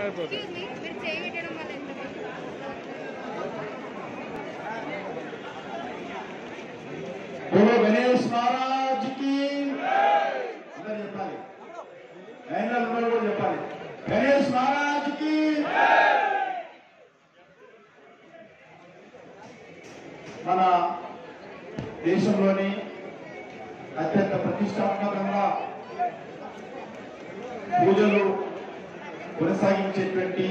Excuse me, మీరు చేయి పెట్టడం వల్ల ఎంత बोलो गणेश महाराज की అందరూ చెప్పాలి లైన్లో అందరూ కూడా చెప్పాలి గణేష్ మహారాజ్ కి మన దేశంలోని అత్యంత ప్రతిష్టాత్మకంగా పూజలు కొనసాగించేటువంటి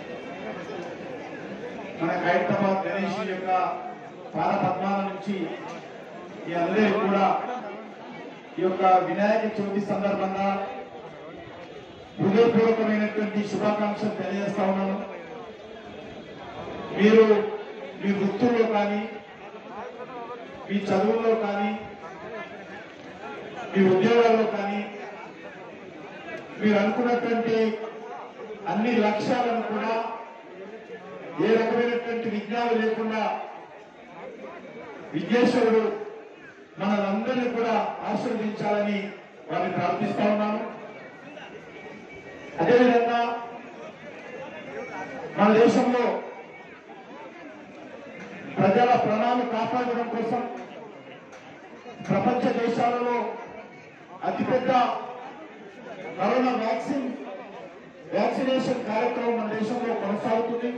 మన హైదరాబాద్ గణేష్ యొక్క పాద పద్మాల నుంచి ఈ అందరికీ కూడా ఈ యొక్క వినాయక చవితి సందర్భంగా హృదయపూర్వకమైనటువంటి శుభాకాంక్షలు తెలియజేస్తా ఉన్నాను మీరు మీ వృత్తుల్లో కానీ మీ చదువుల్లో కానీ మీ ఉద్యోగాల్లో కానీ మీరు అనుకున్నటువంటి అన్ని లక్ష్యాలను కూడా ఏ రకమైనటువంటి విజ్ఞానం లేకుండా విద్యేశ్వరుడు మనందరినీ కూడా ఆశీర్వదించాలని వారిని ప్రార్థిస్తా ఉన్నాను అదేవిధంగా మన దేశంలో ప్రజల ప్రాణాలు కాపాడడం కోసం ప్రపంచ దేశాలలో అతిపెద్ద కరోనా వ్యాక్సిన్ వ్యాక్సినేషన్ కార్యక్రమం మన దేశంలో కొనసాగుతుంది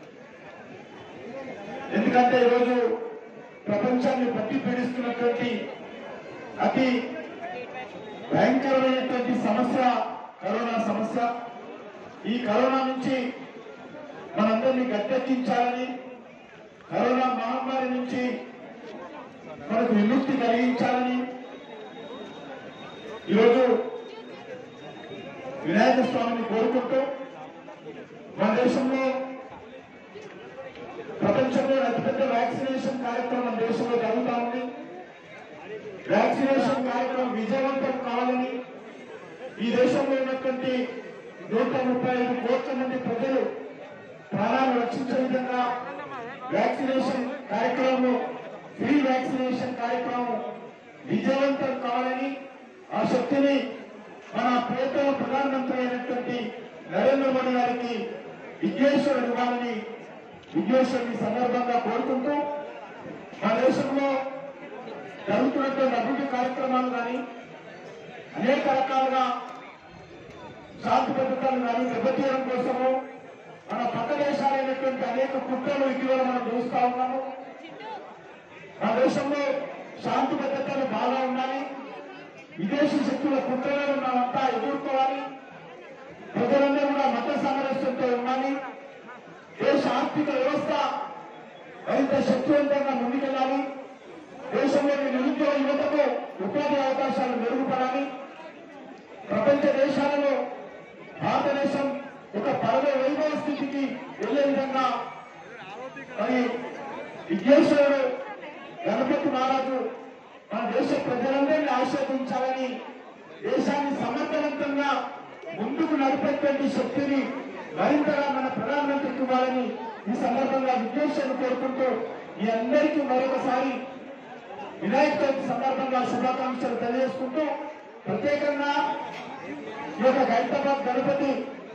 ఎందుకంటే ఈరోజు ప్రపంచాన్ని పట్టి పీడిస్తున్నటువంటి అతి భయంకరమైనటువంటి సమస్య కరోనా సమస్య ఈ కరోనా నుంచి మనందరినీ గట్టెక్కించాలని కరోనా మహమ్మారి నుంచి మనకు విముక్తి కలిగించాలని ఈరోజు వినాయక స్వామిని కోరుకుంటూ మన దేశంలో ప్రపంచంలో అతిపెద్ద వ్యాక్సినేషన్ కార్యక్రమం మన దేశంలో జరుగుతా ఉంది వ్యాక్సినేషన్ కార్యక్రమం విజయవంతం కావాలని ఈ దేశంలో ఉన్నటువంటి నూట ముప్పై ఐదు కోట్ల మంది ప్రజలు ప్రాణాలు రక్షించే విధంగా వ్యాక్సినేషన్ కార్యక్రమం ఫ్రీ వ్యాక్సినేషన్ కార్యక్రమం విజయవంతం కావాలని ఆ శక్తిని మన ప్రియతమ ప్రధానమంత్రి అయినటువంటి నరేంద్ర మోడీ గారికి విఘ్నేశ్వరుడు ఇవ్వాలని విఘ్నేశ్వరుని సందర్భంగా కోరుకుంటూ మన దేశంలో జరుగుతున్నటువంటి అభివృద్ధి కార్యక్రమాలు కానీ అనేక రకాలుగా శాంతి భద్రతలు కానీ దెబ్బతీయడం కోసము మన పక్క దేశాలైనటువంటి అనేక కుట్రలు ఇటీవల మనం చూస్తా ఉన్నాము మన దేశంలో శాంతి భద్రతలు బాగా ఉండాలి విదేశీ శక్తుల కుట్రలను మనమంతా ఎదుర్కోవాలి ప్రజలందరూ కూడా మత సామరస్యంతో ఉండాలి దేశ ఆర్థిక వ్యవస్థ మరింత శక్తివంతంగా ముందుకెళ్ళాలి దేశంలోని నిరుద్యోగ యువతకు ఉపాధి అవకాశాలు మెరుగుపడాలి ప్రపంచ దేశాలలో భారతదేశం ఒక పర్వ వైభవ స్థితికి వెళ్లే విధంగా మరి విఘ్నేశ్వరుడు గణపతి మహారాజు మన దేశ ప్రజలందరినీ ఆశీర్వదించాలని దేశాన్ని సమర్థవంతంగా ముందుకు నడిపేటువంటి శక్తిని మరింతగా మన ప్రధానమంత్రికి ఇవ్వాలని ఈ సందర్భంగా విఘ్నేశ్వరుని కోరుకుంటూ మీ అందరికీ మరొకసారి వినాయక చవితి సందర్భంగా శుభాకాంక్షలు తెలియజేసుకుంటూ ప్రత్యేకంగా ఈ యొక్క హైదరాబాద్ గణపతి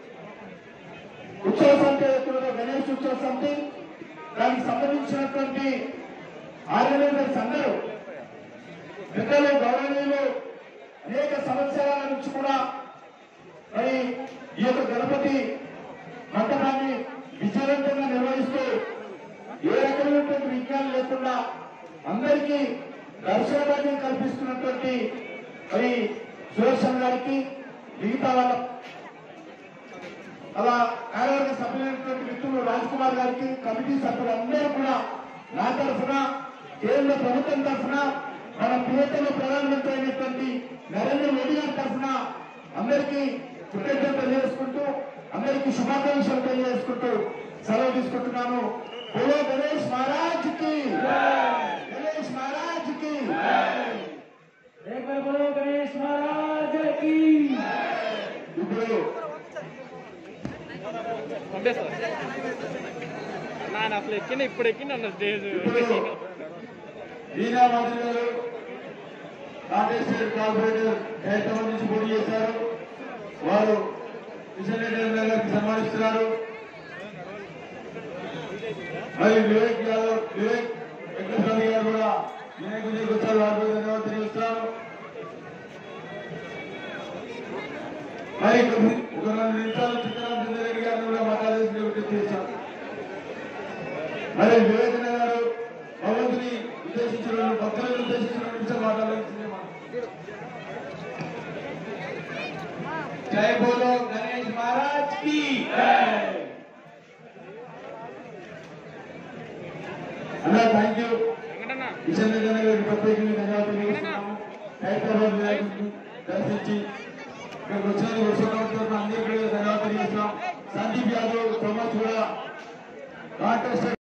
ఉత్సవ సమితి ఏదైతే గణేష్ ఉత్సవ సమితి దానికి సంబంధించినటువంటి ఆర్గనైజర్స్ అందరూ పెద్దలు గౌరవనీయులు అనేక సంవత్సరాల నుంచి కూడా మరి ఈ యొక్క గణపతి మంటపాన్ని విజయవంతంగా నిర్వహిస్తూ ఏ రకమైనటువంటి విజ్ఞానం లేకుండా అందరికీ దర్శన భాగ్యం కల్పిస్తున్నటువంటి మరి సుదర్శన్ గారికి మిగతా వాళ్ళ అలా కార్యవర్గ సభ్యులైనటువంటి మిత్రులు రాజ్ కుమార్ గారికి కమిటీ సభ్యులందరూ కూడా నా తరఫున కేంద్ర ప్రభుత్వం తరఫున మన ప్రియతమ ప్రధానమంత్రి అయినటువంటి నరేంద్ర మోడీ గారి తరఫున అందరికీ కృతజ్ఞత తెలియజేసుకుంటూ అందరికీ శుభాకాంక్షలు తెలియజేసుకుంటూ సెలవు తీసుకుంటున్నాను బోలో గణేష్ మహారాజ్ కి గణేష్ మహారాజ్ కి एक बार बोलो गणेश महाराज की ఇప్పుడు పంపేస్తా నాన్న అసలు ఎక్కిన ఇప్పుడు ఎక్కిన అన్న స్టేజ్ ఇప్పుడు వీణా మాధవి గారు కాంగ్రెస్ స్టేట్ కార్పొరేటర్ హైదరాబాద్ నుంచి పోటీ చేశారు వారు కిషన్ రెడ్డి ఎమ్మెల్యే గారికి సన్మానిస్తున్నారు మరి వివేక్ యాదవ్ వివేక్ వెంకటస్వామి గారు కూడా వినాయక విజయ్ వచ్చారు వారి కూడా ధన్యవాదాలు తెలియజేస్తున్నాను మరి కొద్ది- ఒక రెండు నిమిషాలు చిత్తరామచంద్ర రెడ్డి గారిని కూడా మాట్లాడేసి విజ్ఞప్తి చేశాను మరి వివేచన గారు భగవంతుని ఉద్దేశించిన భక్తులను ఉద్దేశించిన నిమిషం మాట్లాడాల్సిందే మనం జై బోలో గణేష్ మహారాజ్ కి అన్నా థ్యాంక్ యూ వెంకటన్న కిషన్ రెడ్డి అన్న గారికి ప్రత్యేకంగా ధన్యవాదాలు తెలియజేస్తున్నాము హైదరాబాద్ వినాయకుడిని దర్శించి ఇక్కడికి వచ్చిన విశ్వకర్మ అందరికీ ధన్యవాదాలు తెలియజేస్తున్నాం సందీప్ యాదవ్ ప్రమోద్ కూడా కాంటెస్ట్